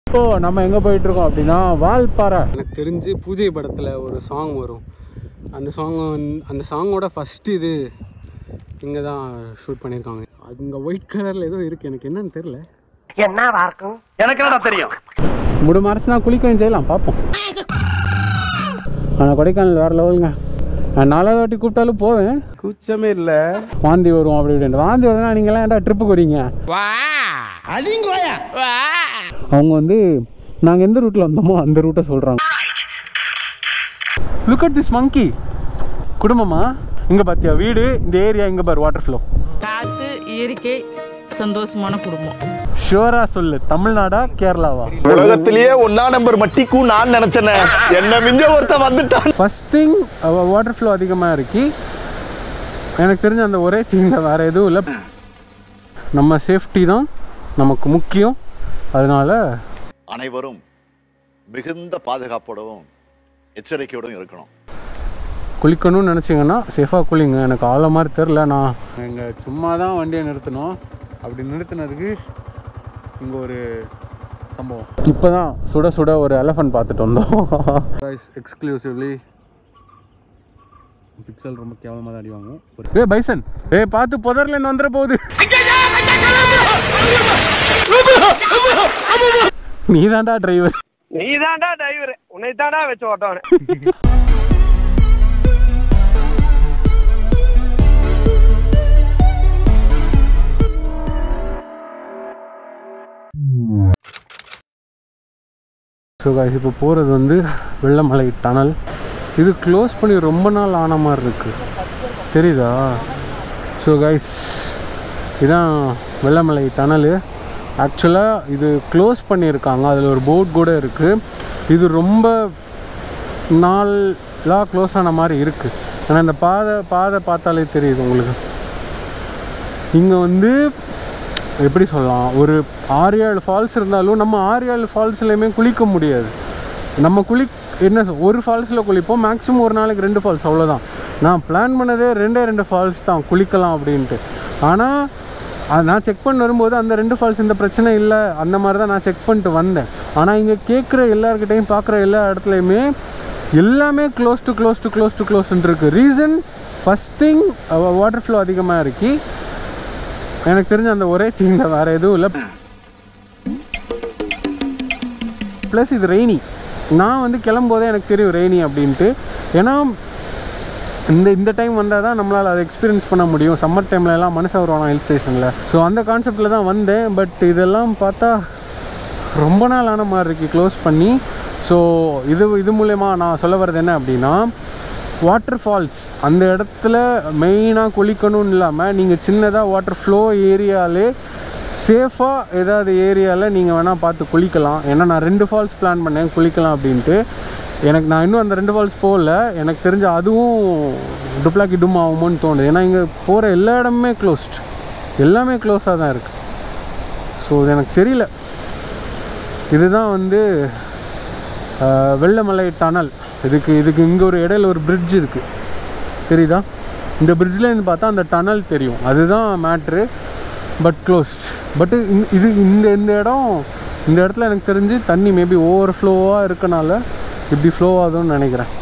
இப்போ நம்ம எங்கே போயிட்டு இருக்கோம் அப்படின்னா வால்பாறை எனக்கு தெரிஞ்சு பூஜை படத்தில் ஒரு சாங் வரும் அந்த சாங் அந்த சாங்கோட ஃபஸ்ட்டு இது இங்கே தான் ஷூட் பண்ணியிருக்காங்க அது இங்கே ஒயிட் கலரில் ஏதோ இருக்குது எனக்கு என்னன்னு தெரில என்னவா இருக்கும் எனக்கு என்னடா தெரியும் முடி மறைச்சுனா குளிக்கவும் செய்யலாம் பார்ப்போம் ஆனால் கொடைக்கானல் வேறு லெவலுங்க நான் நாலாவது வாட்டி கூப்பிட்டாலும் போவேன் கூச்சமே இல்ல வாந்தி வரும் அப்படி இப்படின்னு வாந்தி வருதுன்னா நீங்களாம் ஏன்டா ட்ரிப்புக்கு வரீங்க அவங்க வந்து நாங்கள் எந்த ரூட்டில் வந்தோமோ அந்த ரூட்டை சொல்கிறாங்க லுக் அட் திஸ் மங்கி குடும்பமா இங்கே பார்த்தியா வீடு இந்த ஏரியா இங்கே பாரு வாட்டர் ஃப்ளோ காத்து இயற்கை சந்தோஷமான குடும்பம் ஷுவரா சொல்லு தமிழ்நாடா கேரளாவா உலகத்திலேயே ஒன்னா நம்பர் மட்டிக்கும் நான் நினைச்சேனே என்ன மிஞ்ச ஒருத்த வந்துட்டான் ஃபஸ்ட் திங் வாட்டர் ஃப்ளோ அதிகமாக இருக்கு எனக்கு தெரிஞ்ச அந்த ஒரே திங் வேறு எதுவும் இல்லை நம்ம சேஃப்டி தான் நமக்கு முக்கியம் அதனால அனைவரும் மிகுந்த பாதுகாப்போடவும் எச்சரிக்கையோடும் இருக்கணும் குளிக்கணும்னு நினச்சிங்கன்னா சேஃபாக குளிங்க எனக்கு ஆள மாதிரி தெரில நான் இங்கே சும்மா தான் வண்டியை நிறுத்தினோம் அப்படி நிறுத்தினதுக்கு இங்கே ஒரு சம்பவம் இப்போ தான் சுட சுட ஒரு எலஃபண்ட் பார்த்துட்டு வந்தோம் எக்ஸ்க்ளூசிவ்லி பிக்சல் ரொம்ப கேவலமாக தான் அடிவாங்க ஏ பைசன் ஏ பார்த்து புதர்லேருந்து வந்துட போகுது நீ தான்டா டிரைவர் நீ தான்டா டிரைவர் உன்னை தான்டா வச்சு ஓட்டவனே ஸோ guys இப்போ போகிறது வந்து வெள்ளமலை டனல் இது க்ளோஸ் பண்ணி ரொம்ப நாள் ஆன மாதிரி இருக்குது தெரியுதா ஸோ கைஸ் இதான் வெள்ளமலை டனலு ஆக்சுவலாக இது க்ளோஸ் பண்ணியிருக்காங்க அதில் ஒரு போர்ட் கூட இருக்குது இது ரொம்ப நாளாக க்ளோஸ் ஆன மாதிரி இருக்குது ஆனால் இந்த பாதை பாதை பார்த்தாலே தெரியுது உங்களுக்கு இங்கே வந்து எப்படி சொல்லலாம் ஒரு ஆறு ஏழு ஃபால்ஸ் இருந்தாலும் நம்ம ஆறு ஏழு ஃபால்ஸ்லையுமே குளிக்க முடியாது நம்ம குளி என்ன சொல்- ஒரு ஃபால்ஸில் குளிப்போம் மேக்ஸிமம் ஒரு நாளைக்கு ரெண்டு ஃபால்ஸ் அவ்வளோதான் நான் பிளான் பண்ணதே ரெண்டே ரெண்டு ஃபால்ஸ் தான் குளிக்கலாம் அப்படின்ட்டு ஆனால் அது நான் செக் பண்ணி வரும்போது அந்த ரெண்டு ஃபால்ஸ் இந்த பிரச்சனை இல்லை அந்த மாதிரி தான் நான் செக் பண்ணிட்டு வந்தேன் ஆனால் இங்கே கேட்குற எல்லாருக்கிட்டையும் பார்க்குற எல்லா இடத்துலையுமே எல்லாமே close to close to close to க்ளோஸ்ன்னு இருக்குது reason first thing water flow அதிகமாக இருக்கு எனக்கு தெரிஞ்ச அந்த ஒரே திங் வேறு எதுவும் இல்லை ப்ளஸ் இது ரெய்னி நான் வந்து கிளம்போதே எனக்கு தெரியும் ரெய்னி அப்படின்ட்டு ஏன்னா இந்த இந்த டைம் வந்தால் தான் நம்மளால் அதை எக்ஸ்பீரியன்ஸ் பண்ண முடியும் சம்மர் டைம்ல எல்லாம் மனுஷன் வருவானா ஹில் ஸ்டேஷனில் ஸோ அந்த கான்செப்டில் தான் வந்தேன் பட் இதெல்லாம் பார்த்தா ரொம்ப நாள் ஆன மாதிரி இருக்குது க்ளோஸ் பண்ணி ஸோ இது இது மூலயமா நான் சொல்ல வர்றது என்ன அப்படின்னா வாட்டர் ஃபால்ஸ் அந்த இடத்துல மெயினாக குளிக்கணும்னு இல்லாமல் நீங்கள் சின்னதாக வாட்டர் ஃப்ளோ ஏரியாலே சேஃபாக ஏதாவது ஏரியாவில் நீங்கள் வேணால் பார்த்து குளிக்கலாம் ஏன்னா நான் ரெண்டு ஃபால்ஸ் பிளான் பண்ணேன் குளிக்கலாம் அப்படின்ட்டு எனக்கு நான் இன்னும் அந்த ரெண்டு ஃபால்ஸ் போகல எனக்கு தெரிஞ்ச அதுவும் டுப்ளாக்கி டும் ஆகுமோன்னு தோணுது ஏன்னா இங்கே போகிற எல்லா இடமுமே க்ளோஸ்ட் எல்லாமே க்ளோஸாக தான் இருக்குது ஸோ இது எனக்கு தெரியல இதுதான் வந்து ஆஹ், வெள்ளமலை டனல் இதுக்கு இதுக்கு இங்கே ஒரு இடையில ஒரு பிரிட்ஜ் இருக்குது தெரியுதா இந்த பிரிட்ஜ்லேருந்து பார்த்தா அந்த டனல் தெரியும் அதுதான் மேட்ரு பட் க்ளோஸ்ட் பட்டு இது இந்த இந்த இடம் இந்த இடத்துல எனக்கு தெரிஞ்சு தண்ணி மேபி ஓவர் ஃப்ளோவாக இருக்கனால இப்படி ஃப்ளோ ஆகுதுன்னு நினைக்கிறேன்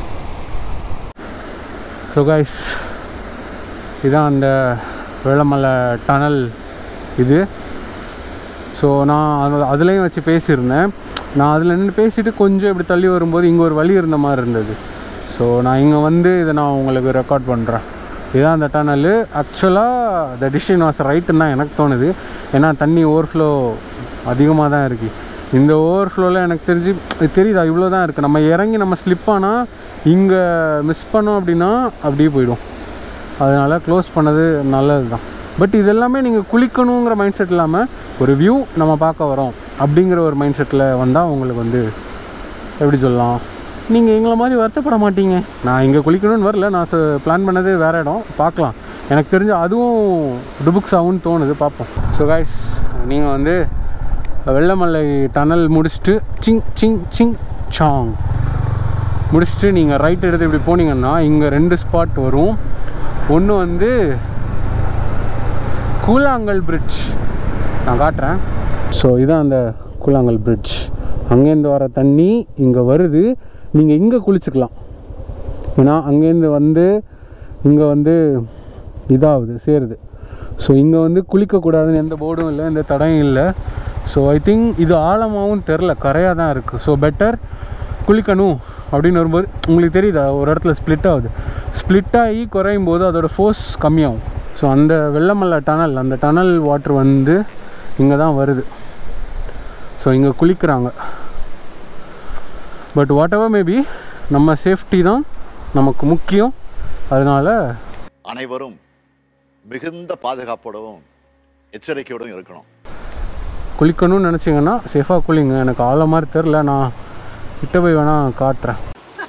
ஸோ கைஸ் இதான் அந்த வெள்ளமலை டனல் இது ஸோ நான் அது அதுலேயும் வச்சு பேசியிருந்தேன் நான் அதில் நின்று பேசிட்டு கொஞ்சம் இப்படி தள்ளி வரும்போது இங்கே ஒரு வழி இருந்த மாதிரி இருந்தது ஸோ நான் இங்கே வந்து இதை நான் உங்களுக்கு ரெக்கார்ட் பண்ணுறேன் இதுதான் அந்த டனல் ஆக்சுவலாக த டிசிஷன் வாஸ் ரைட்டுன்னு தான் எனக்கு தோணுது ஏன்னா தண்ணி ஓவர்ஃப்ளோ அதிகமாக தான் இருக்குது இந்த ஓவர்ஃப்ளோவில் எனக்கு தெரிஞ்சு இது தெரியுதா இவ்வளோ தான் இருக்குது நம்ம இறங்கி நம்ம ஸ்லிப் ஆனால் இங்கே மிஸ் பண்ணோம் அப்படின்னா அப்படியே போயிடும் அதனால் க்ளோஸ் பண்ணது நல்லது தான் பட் இது எல்லாமே நீங்கள் குளிக்கணுங்கிற மைண்ட் செட் இல்லாமல் ஒரு வியூ நம்ம பார்க்க வரோம் அப்படிங்கிற ஒரு மைண்ட் செட்டில் வந்தால் உங்களுக்கு வந்து எப்படி சொல்லலாம் நீங்கள் எங்களை மாதிரி வருத்தப்பட மாட்டீங்க நான் இங்கே குளிக்கணும்னு வரல நான் பிளான் பண்ணது வேறு இடம் பார்க்கலாம் எனக்கு தெரிஞ்ச அதுவும் டுபுக்ஸ் ஆகும்னு தோணுது பார்ப்போம் ஸோ கைஸ் நீங்கள் வந்து வெள்ளமலை டனல் முடிச்சுட்டு சிங் சிங் சிங் சாங் முடிச்சுட்டு நீங்கள் ரைட் எடுத்து இப்படி போனீங்கன்னா இங்கே ரெண்டு ஸ்பாட் வரும் ஒன்று வந்து கூழாங்கல் பிரிட்ஜ் நான் காட்டுறேன் ஸோ இதான் அந்த கூழாங்கல் பிரிட்ஜ் அங்கேருந்து வர தண்ணி இங்கே வருது நீங்கள் இங்கே குளிச்சுக்கலாம் ஏன்னா அங்கேருந்து வந்து இங்கே வந்து இதாகுது சேருது ஸோ இங்கே வந்து குளிக்கக்கூடாதுன்னு எந்த போர்டும் இல்லை எந்த தடையும் இல்லை ஸோ ஐ திங்க் இது ஆழமாகவும் தெரில கரையாக தான் இருக்குது ஸோ பெட்டர் குளிக்கணும் அப்படின்னு வரும்போது உங்களுக்கு தெரியுதா ஒரு இடத்துல ஸ்ப்ளிட் ஆகுது ஸ்ப்ளிட் ஆகி குறையும் போது அதோட ஃபோர்ஸ் கம்மியாகும் ஸோ அந்த வெள்ளமல்ல டனல் அந்த டனல் வாட்டர் வந்து இங்கே தான் வருது ஸோ இங்கே குளிக்கிறாங்க பட் வாட் எவர் மேபி நம்ம சேஃப்டி தான் நமக்கு முக்கியம் அதனால் அனைவரும் மிகுந்த பாதுகாப்போடவும் எச்சரிக்கையோடும் இருக்கணும் குளிக்கணும்னு நினச்சிங்கன்னா சேஃபாக குளிங்க எனக்கு ஆழ மாதிரி தெரில நான் கிட்ட போய் வேணால் காட்டுறேன்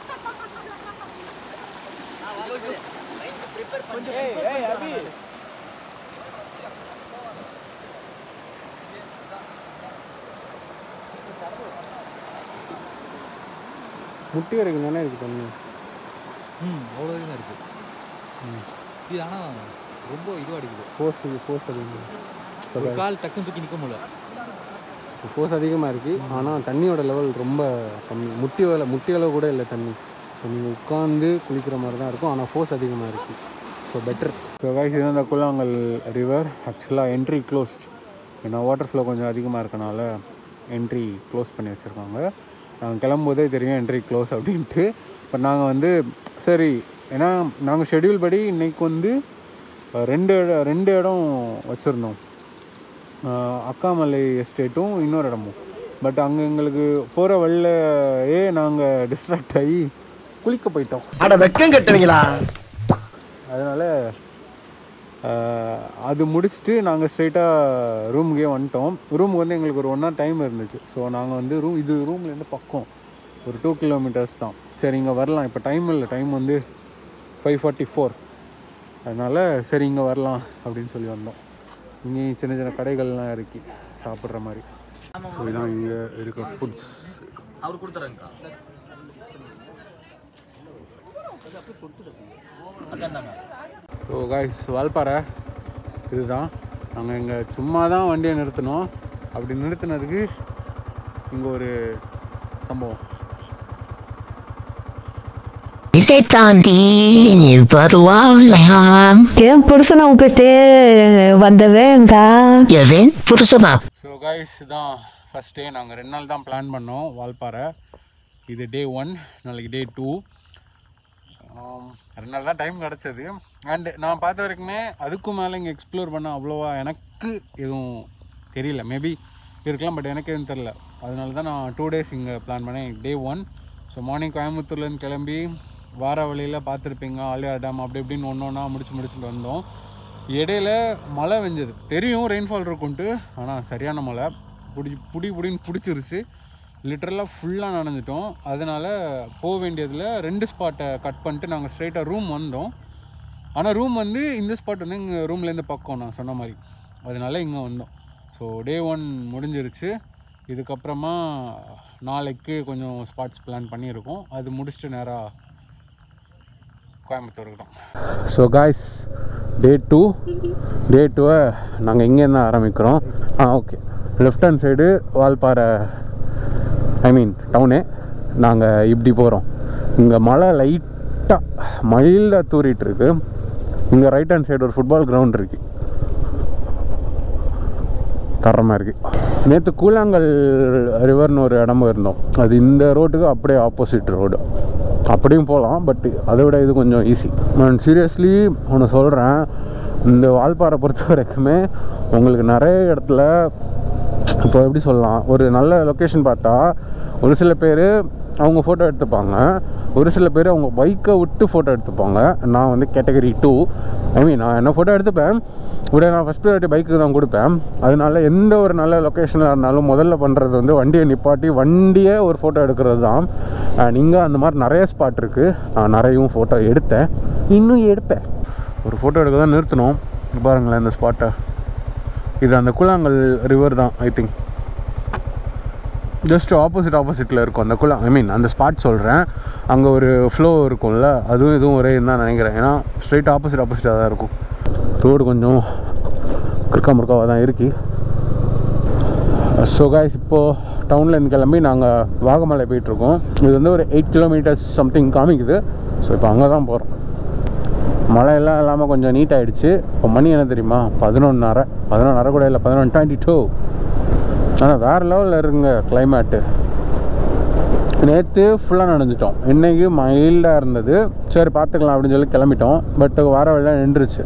முட்டி வரைக்கும் தானே இருக்குது தண்ணி ம் அவ்வளோ தான் இருக்குது இது ஆனால் ரொம்ப இதுவாக அடிக்குது ஃபோர்ஸ் ஃபோர்ஸ் அதிகம் ஒரு கால் டக்குன்னு தூக்கி நிற்க முடியல ஃபோர்ஸ் அதிகமாக இருக்குது ஆனால் தண்ணியோட லெவல் ரொம்ப கம்மி முட்டி வேலை முட்டி அளவு கூட இல்லை தண்ணி ஸோ நீங்கள் உட்காந்து குளிக்கிற மாதிரி தான் இருக்கும் ஆனால் ஃபோர்ஸ் அதிகமாக இருக்குது ஸோ பெட்டர் ஸோ கைஸ் இது அந்த குலாங்கல் ரிவர் ஆக்சுவலாக என்ட்ரி க்ளோஸ்ட் ஏன்னா வாட்டர் ஃப்ளோ கொஞ்சம் அதிகமாக இருக்கனால என்ட்ரி க்ளோஸ் பண்ணி வச்சுருக்காங்க நாங்கள் கிளம்பும்போதே தெரியும் என்ட்ரி க்ளோஸ் அப்படின்ட்டு இப்போ நாங்கள் வந்து சரி ஏன்னா நாங்கள் ஷெட்யூல் படி இன்னைக்கு வந்து அஹ், ரெண்டு இட- ரெண்டு இடம் வச்சுருந்தோம் ஆஹ் அக்காமலை எஸ்டேட்டும் இன்னொரு இடமும் பட் அங்கே எங்களுக்கு போகிற வழியிலேயே நாங்கள் டிஸ்ட்ராக்ட் ஆகி குளிக்க போயிட்டோம் அட வெக்கம் கட்டுவீங்களா அதனால் அது முடிச்சுட்டு நாங்கள் ஸ்ட்ரைட்டாக ரூமுக்கே வந்துட்டோம் ரூமுக்கு வந்து எங்களுக்கு ஒரு ஒன் ஹவர் டைம் இருந்துச்சு ஸோ நாங்கள் வந்து ரூம் இது ரூம்லேருந்து பக்கம் ஒரு டூ கிலோமீட்டர்ஸ் தான் சரி இங்கே வரலாம் இப்போ டைம் இல்லை டைம் வந்து ஃபைவ் ஃபார்ட்டி ஃபோர் அதனால் சரி இங்கே வரலாம் அப்படின்னு சொல்லி வந்தோம் இங்கேயும் சின்ன சின்ன கடைகள்லாம் இருக்கு சாப்பிட்ற மாதிரி ஸோ இதான் இங்கே இருக்க ஃபுட்ஸ் அவர் கொடுத்துறாங்க அதான் ஸோ காய்ஸ் வால்பாறை இதுதான் நாங்கள் இங்கே சும்மா தான் வண்டியை நிறுத்தினோம் அப்படி நிறுத்தினதுக்கு இங்கே ஒரு சம்பவம் இதை தாண்டி வருவாயாம் என் புருஷனை விட்டுட்டு வந்தவேங்கா எது புருஷமா ஸோ காய்ஸ் இதான் ஃபஸ்ட் டே நாங்கள் ரெண்டு நாள் தான் பிளான் பண்ணோம் வால்பாறை இது டே ஒன் நாளைக்கு டே டூ ரெண்டு நாள் தான் டைம் கிடச்சது அண்டு நான் பார்த்த வரைக்குமே அதுக்கும் மேலே இங்கே எக்ஸ்ப்ளோர் பண்ண அவ்வளோவா எனக்கு எதுவும் தெரியல மேபி இருக்கலாம் பட் எனக்கு எதுவும் தெரில அதனால தான் நான் டூ டேஸ் இங்கே பிளான் பண்ணேன் டே ஒன் ஸோ மார்னிங் கோயம்புத்தூர்லேருந்து கிளம்பி வார வழியில் பார்த்துருப்பீங்க ஆலியார் டேம் அப்படி இப்படின்னு ஒன்று ஒன்றா முடிச்சு முடிச்சுட்டு வந்தோம் இடையில மழை வெஞ்சது தெரியும் ரெயின்ஃபால் இருக்கும்ட்டு ஆனால் சரியான மழை புடி புடி புடின்னு பிடிச்சிருச்சு லிட்டரலாக ஃபுல்லாக நனைஞ்சிட்டோம் அதனால் போக வேண்டியதில் ரெண்டு ஸ்பாட்டை கட் பண்ணிட்டு நாங்கள் ஸ்ட்ரைட்டாக ரூம் வந்தோம் ஆனால் ரூம் வந்து இந்த ஸ்பாட் வந்து எங்கள் ரூம்லேருந்து பக்கம் நான் சொன்ன மாதிரி அதனால இங்கே வந்தோம் ஸோ டே ஒன் முடிஞ்சிருச்சு இதுக்கப்புறமா நாளைக்கு கொஞ்சம் ஸ்பாட்ஸ் பிளான் பண்ணியிருக்கோம் அது முடிச்சுட்டு நேராக கோயம்புத்தூருக்கு தான் so guys day two day டூவை நாங்கள் இங்கேருந்து ஆரம்பிக்கிறோம் ஆ okay left hand side Valparai I mean town நாங்கள் இப்படி போகிறோம் இங்கே மழை லைட்டாக மைல்டாக தூறிட்டு இருக்கு இங்கே ரைட் ஹேண்ட் சைடு ஒரு ஃபுட்பால் கிரவுண்ட் இருக்குது தரமாக இருக்குது நேற்று கூழாங்கல் ரிவர்னு ஒரு இடம் இருந்தோம் அது இந்த ரோட்டுக்கு அப்படியே ஆப்போசிட் ரோடு அப்படியும் போகலாம் பட் அதை விட இது கொஞ்சம் ஈஸி நான் சீரியஸ்லி ஒன்று சொல்கிறேன் இந்த வால்பாறை பொறுத்த வரைக்குமே உங்களுக்கு நிறைய இடத்துல இப்போ எப்படி சொல்லலாம் ஒரு நல்ல லொக்கேஷன் பார்த்தா ஒரு சில பேர் அவங்க ஃபோட்டோ எடுத்துப்பாங்க ஒரு சில பேர் அவங்க பைக்கை விட்டு ஃபோட்டோ எடுத்துப்பாங்க நான் வந்து கேட்டகரி டூ ஐ மீன் நான் என்ன ஃபோட்டோ எடுத்துப்பேன் உடனே நான் ஃபஸ்ட் ப்ரையாரிட்டி பைக்கு தான் கொடுப்பேன் அதனால எந்த ஒரு நல்ல லொக்கேஷனாக இருந்தாலும் முதல்ல பண்ணுறது வந்து வண்டியை நிப்பாட்டி வண்டியை ஒரு ஃபோட்டோ எடுக்கிறது தான் நீங்கள் அந்த மாதிரி நிறைய ஸ்பாட் இருக்குது நான் நிறையவும் ஃபோட்டோ எடுத்தேன் இன்னும் எடுப்பேன் ஒரு ஃபோட்டோ எடுக்க தான் நிறுத்தினோம் இங்க பாருங்களேன் இந்த ஸ்பாட்டை இது அந்த கூழாங்கல் ரிவர் தான் ஐ திங்க் ஜஸ்ட் ஆப்போசிட் ஆப்போசிட்டில் இருக்கும் அந்த குளம் ஐ மீன் அந்த ஸ்பாட் சொல்கிறேன் அங்கே ஒரு ஃப்ளோ இருக்கும்ல அதுவும் இதுவும் ஒரே தான் நினைக்கிறேன் ஏன்னா ஸ்ட்ரைட் ஆப்போசிட் ஆப்போசிட்டாக தான் இருக்கும் ரோடு கொஞ்சம் கிறுக்கா முறுக்காவாக தான் இருக்கு ஸோ காய்ஸ் இப்போது டவுன்லேருந்து கிளம்பி நாங்கள் வாகமலை போயிட்டுருக்கோம் இது வந்து ஒரு எயிட் கிலோமீட்டர்ஸ் சம்திங் காமிக்குது ஸோ இப்போ அங்கே தான் போகிறோம் மழையெல்லாம் இல்லாமல் கொஞ்சம் நீட் ஆகிடுச்சு இப்போ மணி என்ன தெரியுமா பதினொன்னரை பதினொன்னரை கூட இல்லை பதினொன்று டுவெண்ட்டி டூ ஆனால் வேறு லெவலில் இருங்க கிளைமேட்டு நேற்று ஃபுல்லாக நனைஞ்சிட்டோம் இன்றைக்கி மைல்டாக இருந்தது சரி பார்த்துக்கலாம் அப்படின்னு சொல்லி கிளம்பிட்டோம் பட் வர வழியில் நின்றுச்சு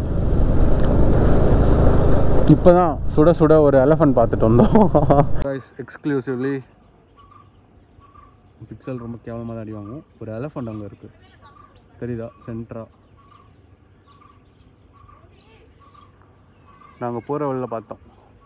இப்போ தான் சுட சுட ஒரு எலஃபண்ட் பார்த்துட்டு வந்தோம் எக்ஸ்க்ளூசிவ்லி பிக்சல் ரொம்ப கேவலமாக தான் அடிவாங்க ஒரு எலஃபண்ட் அங்கே இருக்குது தெரியுதா சென்ட்ரா நாங்கள் போகிற வழியில் பார்த்தோம்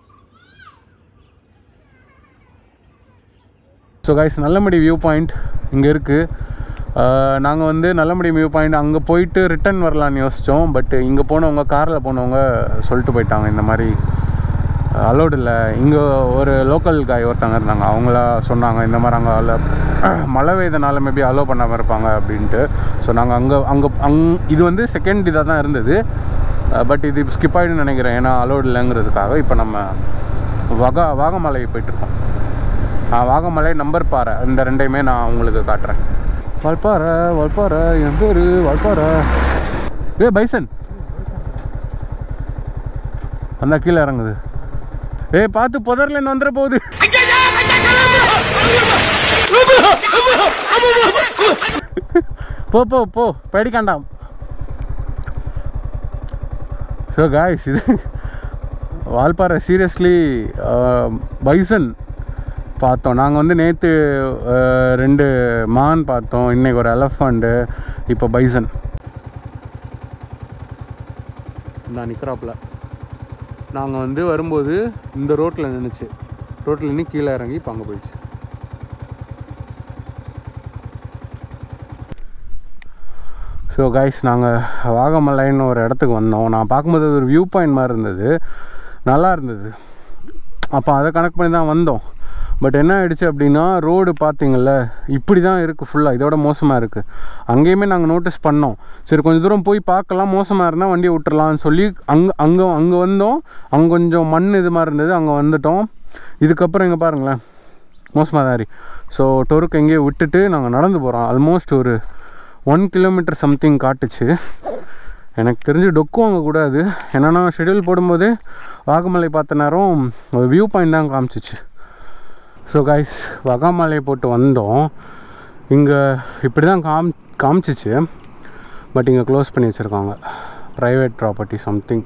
so guys Nallamudi view point இங்கே இருக்குது நாங்கள் வந்து நல்லமடி வியூ பாயிண்ட் அங்கே போயிட்டு ரிட்டர்ன் வரலான்னு யோசித்தோம் பட் இங்கே போனவங்க காரில் போனவங்க சொல்லிட்டு போயிட்டாங்க இந்த மாதிரி அலோடு இல்லை இங்கே ஒரு லோக்கல் காய் ஒருத்தங்க இருந்தாங்க அவங்கள சொன்னாங்க இந்த மாதிரி அங்கே அல்ல மழை பெய்தனால மேபி அலோவ் பண்ணாமல் இருப்பாங்க அப்படின்ட்டு ஸோ நாங்கள் அங்கே அங்கே அங் இது வந்து செகண்ட் இதாக தான் இருந்தது பட் இது ஸ்கிப் ஆகிடுன்னு நினைக்கிறேன் ஏன்னா அலோடு இல்லைங்கிறதுக்காக இப்போ நம்ம வகா வாகமலை போயிட்டுருக்கோம் ஆ, வாகமலை நம்பர் பாறை இந்த ரெண்டையுமே நான் உங்களுக்கு காட்டுறேன் வால்பாறை வால்பாறை என் பேர் வால்பாறை ஏ பைசன் அந்த கீழே இறங்குது ஏய் பார்த்து புதர்லேருந்து வந்துட போகுது போ போ போ பேடிக்காண்டாம் ஸோ காய்ஸ் இது வால்பாறை சீரியஸ்லி பைசன் பார்த்தோம் நாங்கள் வந்து நேற்று ரெண்டு மான் பார்த்தோம் இன்னைக்கு ஒரு எலஃபண்ட்டு இப்போ பைசன் நான் நிற்கிறாப்புல நாங்கள் வந்து வரும்போது இந்த ரோட்டில் நின்றுச்சு ரோட்டில் நின்று கீழே இறங்கி இப்போ அங்கே போயிடுச்சு ஸோ கைஸ் நாங்கள் வாகமலைன்னு ஒரு இடத்துக்கு வந்தோம் நான் பார்க்கும்போது அது ஒரு வியூ பாயிண்ட் மாதிரி இருந்தது நல்லா இருந்தது அப்போ அதை கனெக்ட் பண்ணி தான் வந்தோம் பட் என்ன ஆயிடுச்சு அப்படின்னா ரோடு பார்த்தீங்கல்ல இப்படி தான் இருக்குது ஃபுல்லாக இதோட மோசமாக இருக்குது அங்கேயுமே நாங்கள் நோட்டீஸ் பண்ணோம் சரி கொஞ்சம் தூரம் போய் பார்க்கலாம் மோசமாக இருந்தால் வண்டியை விட்டுறலாம்னு சொல்லி அங்கே அங்கே அங்கே வந்தோம் அங்கே கொஞ்சம் மண் இது மாதிரி இருந்தது அங்கே வந்துட்டோம் இதுக்கப்புறம் இங்கே பாருங்களேன் மோசமாக தான் ஸோ டொருக்கு எங்கேயோ விட்டுட்டு நாங்கள் நடந்து போகிறோம் ஆல்மோஸ்ட் ஒரு ஒன் கிலோமீட்டர் சம்திங் காட்டுச்சு எனக்கு தெரிஞ்சு டொக்கு வாங்கக்கூடாது என்னென்னா ஷெட்யூல் போடும்போது வாகமலை பார்த்த நேரம் ஒரு வியூ பாயிண்ட் தான் காமிச்சிச்சு ஸோ கைஸ் வகாமலை போட்டு வந்தோம் இங்கே இப்படி தான் காம் காமிச்சிச்சு பட் இங்கே க்ளோஸ் பண்ணி வச்சுருக்காங்க private property something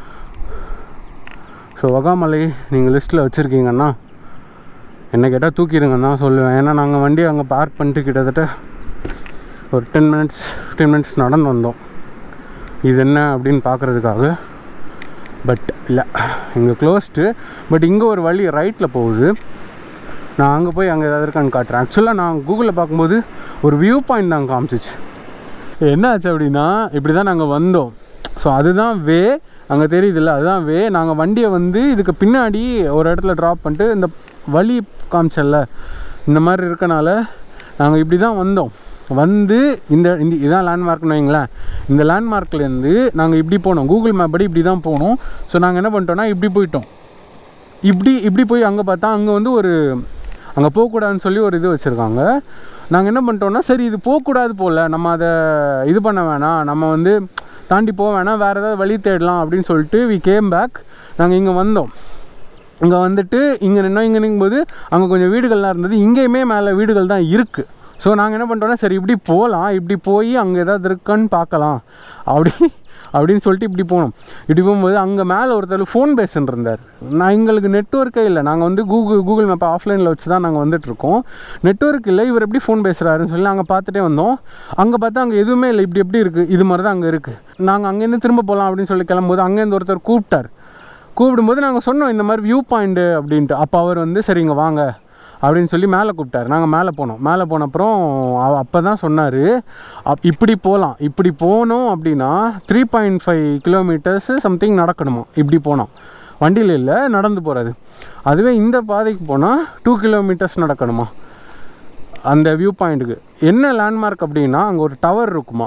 so Vagamalai நீங்கள் லிஸ்ட்டில் வச்சுருக்கீங்கன்னா என்ன கேட்டால் தூக்கிடுங்கன்னு தான் சொல்லுவேன் ஏன்னா நாங்கள் வண்டி அங்கே பார்க் பண்ணிட்டு கிட்டத்தட்ட ஒரு டென் மினிட்ஸ் ஃபிஃப்டீன் மினிட்ஸ் நடந்து வந்தோம் இது என்ன அப்படின்னு பார்க்குறதுக்காக பட் இல்லை இங்கே க்ளோஸ்டு பட் இங்கே ஒரு வழி ரைட்டில் போகுது நான் அங்கே போய் அங்கே ஏதாவது இருக்கான்னு காட்டுறேன் ஆக்சுவலாக நான் கூகுளில் பார்க்கும்போது ஒரு வியூ பாயிண்ட் தான் காமிச்சிச்சு என்ன ஆச்சு அப்படின்னா இப்படி தான் நாங்கள் வந்தோம் ஸோ அதுதான் வே அங்கே தெரியுதுல்ல அதுதான் வே நாங்கள் வண்டியை வந்து இதுக்கு பின்னாடி ஒரு இடத்துல ட்ராப் பண்ணிட்டு இந்த வழி காமிச்சல்ல இந்த மாதிரி இருக்கனால நாங்கள் இப்படி தான் வந்தோம் வந்து இந்த இந்த இதான் லேண்ட்மார்க்னு வைங்களேன் இந்த லேண்ட்மார்க்லேருந்து நாங்கள் இப்படி போனோம் கூகுள் மேப் படி இப்படி தான் போனோம் ஸோ நாங்கள் என்ன பண்ணிட்டோம்னா இப்படி போயிட்டோம் இப்படி இப்படி போய் அங்கே பார்த்தா அங்கே வந்து ஒரு அங்கே போகக்கூடாதுன்னு சொல்லி ஒரு இது வச்சுருக்காங்க நாங்கள் என்ன பண்ணிட்டோம்னா சரி இது போகக்கூடாது போல் நம்ம அதை இது பண்ண வேணாம் நம்ம வந்து தாண்டி போக வேணாம் வேறு ஏதாவது வழி தேடலாம் அப்படின்னு சொல்லிட்டு வி கேம் பேக் நாங்கள் இங்கே வந்தோம் இங்கே வந்துட்டு இங்கே நின்னோம் இங்கே நிற்கும்போது அங்கே கொஞ்சம் வீடுகள்லாம் இருந்தது இங்கேயுமே மேலே வீடுகள் தான் இருக்குது ஸோ நாங்கள் என்ன பண்ணிட்டோம்னா சரி இப்படி போகலாம் இப்படி போய் அங்கே ஏதாவது இருக்கான்னு பார்க்கலாம் அப்படி அப்படின்னு சொல்லிட்டு இப்படி போனோம் இப்படி போகும்போது அங்கே மேலே ஒருத்தர் ஃபோன் பேசின்னு இருந்தார் நான் எங்களுக்கு நெட்ஒர்க்கே இல்லை நாங்கள் வந்து கூகுள் கூகுள் மேப்பை ஆஃப்லைனில் வச்சு தான் நாங்கள் வந்துட்டுருக்கோம் நெட்ஒர்க் இல்லை இவர் எப்படி ஃபோன் பேசுகிறாருன்னு சொல்லி நாங்கள் பார்த்துட்டே வந்தோம் அங்கே பார்த்தா அங்கே எதுவுமே இல்லை இப்படி எப்படி இருக்குது இது மாதிரி தான் அங்கே இருக்குது நாங்கள் அங்கேருந்து திரும்ப போகலாம் அப்படின்னு சொல்லி கிளம்பும்போது அங்கேருந்து ஒருத்தர் கூப்பிட்டார் கூப்பிடும்போது நாங்கள் சொன்னோம் இந்த மாதிரி வியூ பாயிண்ட்டு அப்படின்ட்டு அப்போ அவர் வந்து சரி இங்கே வாங்க அப்படின்னு சொல்லி மேலே கூப்பிட்டாரு நாங்கள் மேலே போனோம் மேலே போன அப்புறம் அப்போ தான் சொன்னார் அப் இப்படி போகலாம் இப்படி போனோம் அப்படின்னா three point five kilometres something நடக்கணுமா இப்படி போனோம் வண்டியில் இல்லை நடந்து போகிறது அதுவே இந்த பாதைக்கு போனால் டூ கிலோமீட்டர்ஸ் நடக்கணுமா அந்த வியூ பாயிண்ட்டுக்கு என்ன லேண்ட்மார்க் அப்படின்னா அங்கே ஒரு டவர் இருக்குமா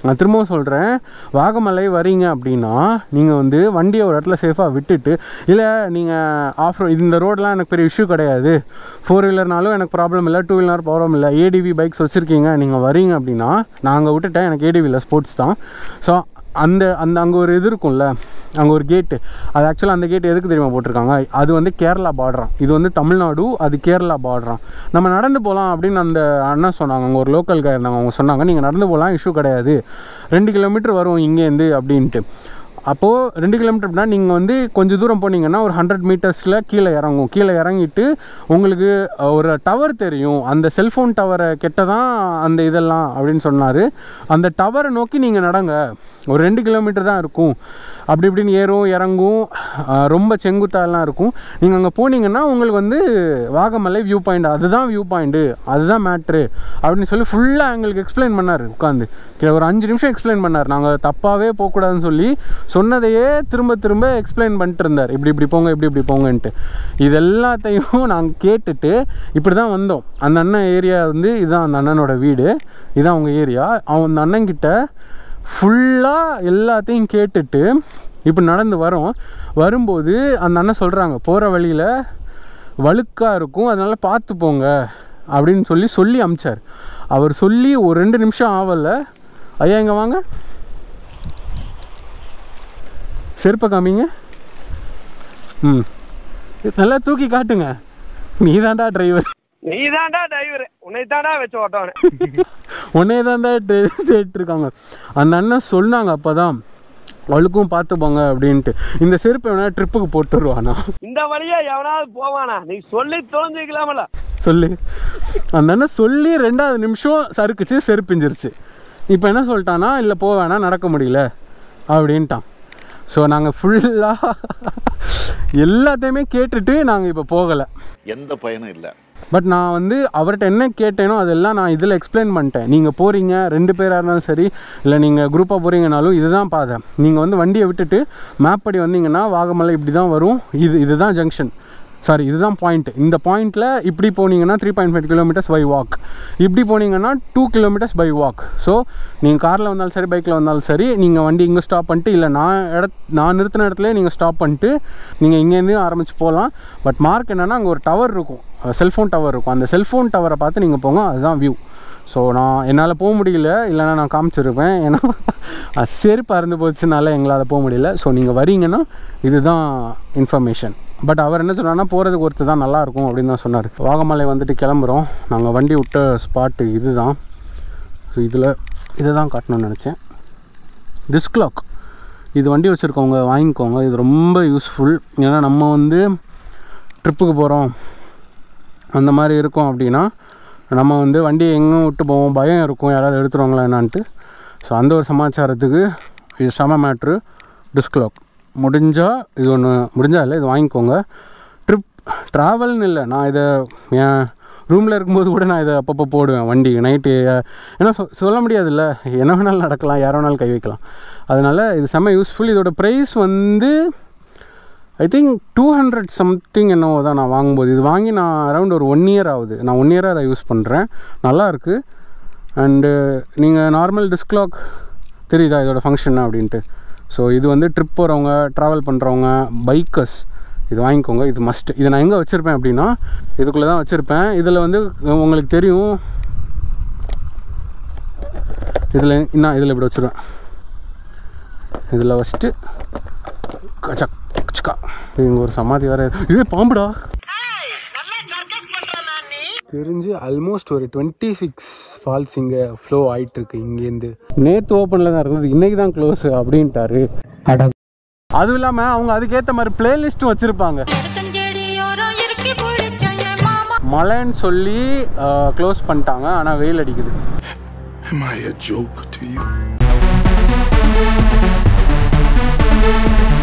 நான் திரும்பவும் சொல்கிறேன் வாகமலை வரீங்க அப்படின்னா நீங்கள் வந்து வண்டியை ஒரு இடத்துல சேஃபாக விட்டுட்டு இல்லை நீங்கள் ஆஃப் ரோட் இந்த ரோடெலாம் எனக்கு பெரிய இஷ்யூ கிடையாது ஃபோர் வீலர்னாலும் எனக்கு ப்ராப்ளம் இல்லை டூ வீலர் ப்ராப்ளம் இல்லை ஏடிவி பைக்ஸ் வச்சுருக்கீங்க நீங்கள் வரீங்க அப்படின்னா நான் அங்கே விட்டுட்டேன் எனக்கு ஏடிவியில் ஸ்போர்ட்ஸ் தான் ஸோ அந்த அந்த அங்கே ஒரு இது இருக்கும்ல அங்கே ஒரு கேட்டு அது ஆக்சுவலாக அந்த கேட் எதுக்கு தெரியுமா போட்டிருக்காங்க அது வந்து கேரளா பார்டரான் இது வந்து தமிழ்நாடு அது கேரளா பார்டரான் நம்ம நடந்து போகலாம் அப்படின்னு அந்த அண்ணா சொன்னாங்க அங்கே ஒரு லோக்கல் கை இருந்தாங்க அவங்க சொன்னாங்க நீங்கள் நடந்து போகலாம் இஷ்யூ கிடையாது ரெண்டு கிலோமீட்டர் வரும் இங்கேருந்து அப்படின்ட்டு அப்போது ரெண்டு கிலோமீட்டர் அப்படின்னா நீங்கள் வந்து கொஞ்சம் தூரம் போனீங்கன்னா ஒரு ஹண்ட்ரட் மீட்டர்ஸில் கீழே இறங்கும் கீழே இறங்கிட்டு உங்களுக்கு ஒரு டவர் தெரியும் அந்த செல்ஃபோன் டவரை கெட்ட தான் அந்த இதெல்லாம் அப்படின்னு சொன்னார் அந்த டவரை நோக்கி நீங்கள் நடங்க ஒரு ரெண்டு கிலோமீட்டர் தான் இருக்கும் அப்படி இப்படின்னு ஏறும் இறங்கும் அஹ் ரொம்ப செங்குத்தாலாம் இருக்கும் நீங்கள் அங்கே போனீங்கன்னா உங்களுக்கு வந்து வாகமலை வியூ பாயிண்ட் அதுதான் வியூ பாயிண்ட்டு அதுதான் மேட்ரு அப்படின்னு சொல்லி ஃபுல்லாக எங்களுக்கு எக்ஸ்பிளைன் பண்ணார் உட்காந்து கிட்ட ஒரு அஞ்சு நிமிஷம் எக்ஸ்பிளைன் பண்ணார் நாங்கள் தப்பாகவே போகக்கூடாதுன்னு சொல்லி சொன்னதையே திரும்ப திரும்ப எக்ஸ்பிளைன் பண்ணிட்டு இருந்தார் இப்படி இப்படி போங்க இப்படி இப்படி போங்கன்ட்டு இது எல்லாத்தையும் நாங்கள் கேட்டுட்டு இப்படி தான் வந்தோம் அந்த அண்ணன் ஏரியா வந்து இதுதான் அந்த அண்ணனோட வீடு இதுதான் அவங்க ஏரியா அவன் அந்த அண்ணன்கிட்ட ஃபுல்லாக எல்லாத்தையும் கேட்டுட்டு இப்போ நடந்து வரோம் வரும்போது அந்த அண்ணன் சொல்கிறாங்க போகிற வழியில் வழுக்காக இருக்கும் அதனால் பார்த்து போங்க அப்படின்னு சொல்லி சொல்லி அமிச்சார் அவர் சொல்லி ஒரு ரெண்டு நிமிஷம் ஆகலை ஐயா இங்கே வாங்க செருப்பை காமிங்க ம் நல்லா தூக்கி காட்டுங்க நீ தான்டா டிரைவர் நீ தான்டா டிரைவர் உன்னை தான்டா வச்சு ஓட்டவனே உன்னே தான் இருக்காங்க அந்த அண்ணன் சொன்னாங்க அப்போ தான் அவளுக்கும் பார்த்து போங்க அப்படின்ட்டு இந்த செருப்பை வேணா ட்ரிப்புக்கு போட்டு வருவானா இந்த வழியா எவனாவது போவானா நீ சொல்லி தொலைஞ்சிக்கலாமல சொல்லு அந்த அண்ணன் சொல்லி ரெண்டாவது நிமிஷம் சறுக்குச்சு செருப்பிஞ்சிருச்சு இப்போ என்ன சொல்லிட்டானா இல்லை போக வேணாம் நடக்க முடியல அப்படின்ட்டான் ஸோ நாங்கள் ஃபுல்லாக எல்லாத்தையுமே கேட்டுட்டு நாங்கள் இப்போ போகலை எந்த பயனும் இல்லை பட் நான் வந்து அவர்கிட்ட என்ன கேட்டேனோ அதெல்லாம் நான் இதில் எக்ஸ்பிளைன் பண்ணிட்டேன் நீங்கள் போகிறீங்க ரெண்டு பேராக இருந்தாலும் சரி இல்லை நீங்கள் குரூப்பாக போகிறீங்கனாலும் இதுதான் பாதை நீங்கள் வந்து வண்டியை விட்டுட்டு மேப் படி வந்தீங்கன்னா வாகமலை இப்படி தான் வரும் இது இதுதான் ஜங்ஷன் சாரி இதுதான் பாயிண்ட் இந்த பாயிண்ட்டில் இப்படி போனீங்கன்னா three point five kilometres by walk இப்படி போனீங்கன்னா two kilometres by walk so நீங்கள் காரில் வந்தாலும் சரி பைக்கில் வந்தாலும் சரி நீங்கள் வண்டி இங்கே ஸ்டாப் பண்ணிட்டு இல்லை நான் இட நான் நிறுத்தின இடத்துல நீங்கள் ஸ்டாப் பண்ணிட்டு நீங்கள் இங்கேருந்து ஆரம்பித்து போகலாம் பட் மார்க் என்னென்னா அங்கே ஒரு டவர் இருக்கும் செல்ஃபோன் டவர் இருக்கும் அந்த செல்ஃபோன் டவரை பார்த்து நீங்கள் போங்க அதுதான் வியூ ஸோ நான் என்னால் போக முடியல இல்லைன்னா நான் காமிச்சிருப்பேன் ஏன்னா அது செருப்பு அறந்து போச்சுனால எங்களால் போக முடியல ஸோ நீங்கள் வரீங்கன்னா இதுதான் இன்ஃபர்மேஷன் பட் அவர் என்ன சொன்னார்னா போகிறதுக்கு ஒருத்தர் தான் நல்லாயிருக்கும் அப்படின்னு தான் சொன்னார் வாகமலை வந்துட்டு கிளம்புறோம் நாங்கள் வண்டி விட்ட ஸ்பாட்டு இது தான் ஸோ இதில் இதை தான் காட்டணும்னு நினச்சேன் டிஸ்க்லாக் இது வண்டி வச்சுருக்கவங்க வாங்கிக்கோங்க இது ரொம்ப யூஸ்ஃபுல் ஏன்னா நம்ம வந்து ட்ரிப்புக்கு போகிறோம் அந்த மாதிரி இருக்கும் அப்படின்னா நம்ம வந்து வண்டியை எங்கேயும் விட்டு போவோம் பயம் இருக்கும் யாராவது எடுத்துருவாங்களா என்னான்ட்டு ஸோ அந்த ஒரு சமாச்சாரத்துக்கு இது செம மேட்ரு டிஸ்க்லாக் முடிஞ்சால் இது ஒன்று முடிஞ்சால் இல்லை இது வாங்கிக்கோங்க ட்ரிப் ட்ராவல்னு இல்லை நான் இதை என் ரூமில் இருக்கும்போது கூட நான் இதை அப்பப்போ போடுவேன் வண்டி நைட்டு ஏன்னா சொ சொல்ல முடியாதுல்ல என்ன வேணாலும் நடக்கலாம் யார் வேணாலும் கை வைக்கலாம் அதனால் இது செம்ம யூஸ்ஃபுல் இதோட ப்ரைஸ் வந்து I think two hundred something என்னவோ தான் நான் வாங்கும்போது இது வாங்கி நான் அரௌண்ட் ஒரு ஒன் இயர் ஆகுது நான் ஒன் இயராக அதை யூஸ் பண்ணுறேன் நல்லா இருக்குது அண்டு நீங்கள் நார்மல் டிஸ்க்லாக் தெரியுதா இதோட ஃபங்க்ஷன் அப்படின்ட்டு ஸோ இது வந்து ட்ரிப் போகிறவங்க ட்ராவல் பண்ணுறவங்க பைக்கர்ஸ் இது வாங்கிக்கோங்க இது மஸ்ட் இதை நான் எங்கே வச்சுருப்பேன் அப்படின்னா இதுக்குள்ளே தான் வச்சுருப்பேன் இதில் வந்து உங்களுக்கு தெரியும் இதில் நான் இதில் இப்படி வச்சுருவேன் இதில் வச்சுட்டு கச்சக் கச்சக்கா இங்கே ஒரு சமாதி வேறு இது பாம்புடா தெரிஞ்சு ஆல்மோஸ்ட் ஒரு டுவெண்ட்டி சிக்ஸ் ஃபால்ஸ் இங்கே ஃப்ளோ ஆகிட்டுருக்கு இங்கேருந்து நேற்று ஓப்பனில் தான் இருந்தது இன்றைக்கி தான் க்ளோஸ் அப்படின்ட்டாரு அதுவும் இல்லாமல் அவங்க அதுக்கேற்ற மாதிரி பிளேலிஸ்ட்டும் வச்சுருப்பாங்க மழைன்னு சொல்லி க்ளோஸ் பண்ணிட்டாங்க ஆனால் வெயில் அடிக்குது Am I a joke to you?